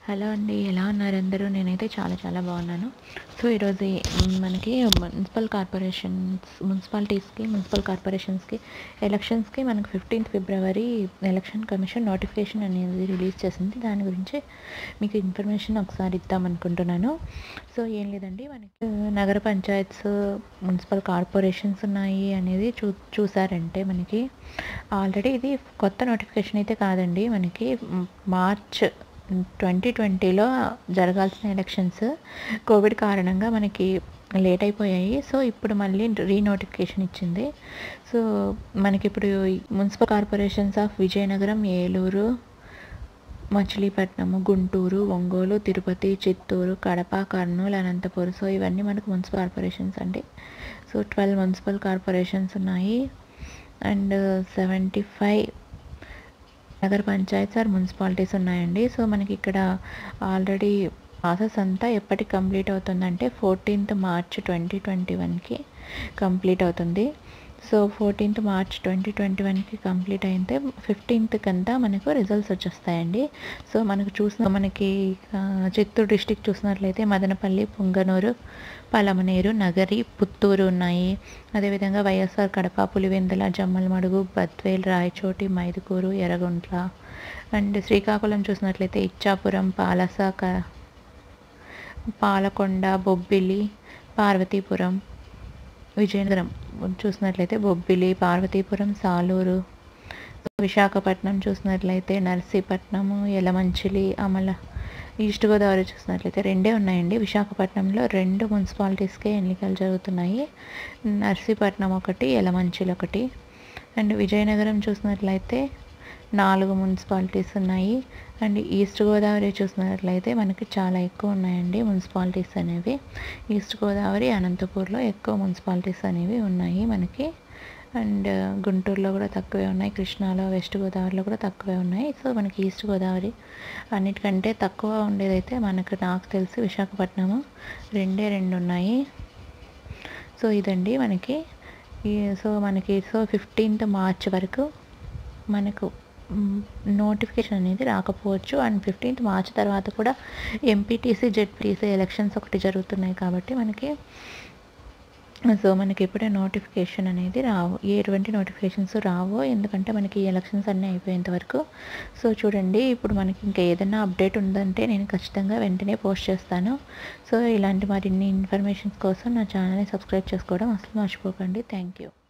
hello అండి ఎలా ఉన్నారు అందరూ నేనైతే చాలా చాలా బాగున్నాను సో ఈరోజు ఈ- మ్, మనకి మున్సిపల్ కార్పొరేషన్స్ మున్సిపాలిటీస్కి మున్సిపల్ కార్పొరేషన్స్కి ఎలక్షన్స్కి మనకు fifteenth February election commission notification అనేది రిలీజ్ చేసింది దాని గురించి మీకు ఇన్ఫర్మేషన్ ఒకసారి ఇద్దాం అనుకుంటున్నాను సో ఏం లేదండి మనకి నగర పంచాయత్స్ మున్సిపల్ కార్పొరేషన్స్ ఉన్నాయి అనేది చూ చూసారంటే మనకి ఆల్రెడీ ఇది కొత్త నోటిఫికేషన్ అయితే కాదండి మనకి మ్, మార్చ్ ట్వంటీ ట్వంటీలో జరగాల్సిన ఎలక్షన్స్ కోవిడ్ కారణంగా మనకి లేట్ అయిపోయాయి సో ఇప్పుడు మళ్ళీ రీనోటిఫికేషన్ ఇచ్చింది సో మనకి ఇప్పుడు ఈ municipal corporations of Vizianagaram Eluru Machilipatnam Guntur Ongole Tirupati Chittoor Kadapa Kurnool Anantapur so ఇవన్నీ మనకు మున్సిపల్ కార్పొరేషన్స్ అండి సో ట్వెల్వ్ మున్సిపల్ కార్పొరేషన్స్ ఉన్నాయి అండ్ సెవెంటీ ఫైవ్ నగర పంచాయత్స్ ఆర్ మున్సిపాలిటీస్ ఉన్నాయండి సో మనకి ఇక్కడ ఆల్రెడీ ప్రాసెస్ అంతా ఎప్పటికి కంప్లీట్ అవుతుందంటే ఫోర్టీన్త్ మార్చ్ ట్వంటీ ట్వంటీ వన్కి కంప్లీట్ అవుతుంది so fourteenth March twenty twenty వన్కి కంప్లీట్ అయితే ఫిఫ్టీన్త్కి అంతా మనకు రిజల్ట్స్ వచ్చేస్తాయండి సో మనకు చూసిన మనకి ఆ, చిత్తూరు డిస్టిక్ చూసినట్లయితే మదనపల్లి పుంగనూరు పలమనేరు నగరి పుత్తూరు ఉన్నాయి అదేవిధంగా వైఎస్ఆర్ కడప పులివెందుల జమ్మలమడుగు బద్వేల్ రాయచోటి మైదుకూరు ఎర్రగుంట్ల అండ్ శ్రీకాకుళం చూసినట్లయితే ఇచ్చాపురం పాలస క పాలకొండ బొబ్బిలి పార్వతీపురం విజయనగరం చూసినట్లయితే బొబ్బిలి పార్వతీపురం సాలూరు విశాఖపట్నం చూసినట్లయితే నర్సీపట్నము యలమంచిలి అమల ఈస్ట్ గోదావరి చూసినట్లయితే రెండే ఉన్నాయండి విశాఖపట్నంలో రెండు మున్సిపాలిటీస్కే ఎన్నికలు జరుగుతున్నాయి నర్సీపట్నం ఒకటి యలమంచిలి ఒకటి అండ్ విజయనగరం చూసినట్లయితే నాలుగు మున్సిపాలిటీస్ ఉన్నాయి అండ్ ఈస్ట్ గోదావరి చూసినట్లయితే మనకి చాలా ఎక్కువ ఉన్నాయండి మున్సిపాలిటీస్ అనేవి ఈస్ట్ గోదావరి అనంతపూర్లో ఎక్కువ మున్సిపాలిటీస్ అనేవి ఉన్నాయి మనకి అండ్ గుంటూరులో కూడా తక్కువే ఉన్నాయి కృష్ణాలో వెస్ట్ గోదావరిలో కూడా తక్కువే ఉన్నాయి సో మనకి ఈస్ట్ గోదావరి అన్నిటికంటే తక్కువ ఉండేదైతే మనకు నాకు తెలిసి విశాఖపట్నము రెండే రెండు ఉన్నాయి సో ఇదండి మనకి ఈ సో మనకి సో ఫిఫ్టీన్త్ మార్చ్ వరకు మనకు నోటిఫికేషన్ అనేది రాకపోవచ్చు అండ్ ఫిఫ్టీన్త్ మార్చ్ తర్వాత కూడా ఎంపీటీసీ జెడ్పీటీసీ ఎలక్షన్స్ ఒకటి జరుగుతున్నాయి కాబట్టి మనకి సో మనకి ఇప్పుడే నోటిఫికేషన్ అనేది రావు ఎటువంటి నోటిఫికేషన్స్ రావు ఎందుకంటే మనకి ఈ ఎలక్షన్స్ అన్నీ అయిపోయేంత వరకు సో చూడండి ఇప్పుడు మనకి ఇంకా ఏదైనా అప్డేట్ ఉందంటే నేను ఖచ్చితంగా వెంటనే పోస్ట్ చేస్తాను సో ఇలాంటి మరిన్ని ఇన్ఫర్మేషన్స్ కోసం నా ఛానల్ని సబ్స్క్రైబ్ చేసుకోవడం అసలు మర్చిపోకండి థ్యాంక్ యూ